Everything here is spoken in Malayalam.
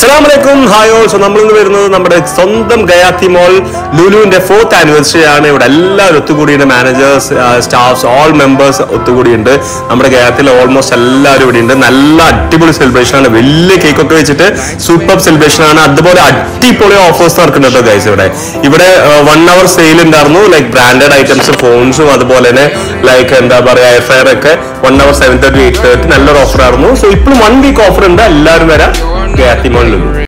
അസ്സലാമലൈക്കും ഹായോ സോ നമ്മൾ ഇന്ന് വരുന്നത് നമ്മുടെ സ്വന്തം ഗയാത്തി മോൾ ലുലുവിന്റെ ഫോർത്ത് ആനിവേഴ്സറി ആണ് ഇവിടെ എല്ലാവരും ഒത്തുകൂടിയുണ്ട് മാനേജേഴ്സ് സ്റ്റാഫ്സ് ഓൾ മെമ്പേഴ്സ് ഒത്തുകൂടിയുണ്ട് നമ്മുടെ ഗയാത്തിൽ ഓൾമോസ്റ്റ് എല്ലാവരും ഇവിടെ ഉണ്ട് നല്ല അടിപൊളി സെലിബ്രേഷൻ ആണ് വലിയ കേക്ക് ഒക്കെ വെച്ചിട്ട് സൂപ്പർ സെലിബ്രേഷൻ ആണ് അതുപോലെ അടിപൊളി ഓഫേഴ്സ് നടക്കുന്നുണ്ട് കേട്ടോ ഗൈസ് ഇവിടെ ഇവിടെ വൺ അവർ സെയിൽ ഉണ്ടായിരുന്നു ലൈക്ക് ബ്രാൻഡഡ് ഐറ്റംസ് ഫോൺസും അതുപോലെ തന്നെ ലൈക്ക് എന്താ പറയാ എയർ ഫയർ ഒക്കെ one hour seven thirty eight thirty നല്ലൊരു ഓഫർ ആയിരുന്നു സോ ഇപ്പോഴും വൺ വീക്ക് ഓഫർ ഉണ്ട് എല്ലാവരും വരാം ഗയാത്തി മോളിൽ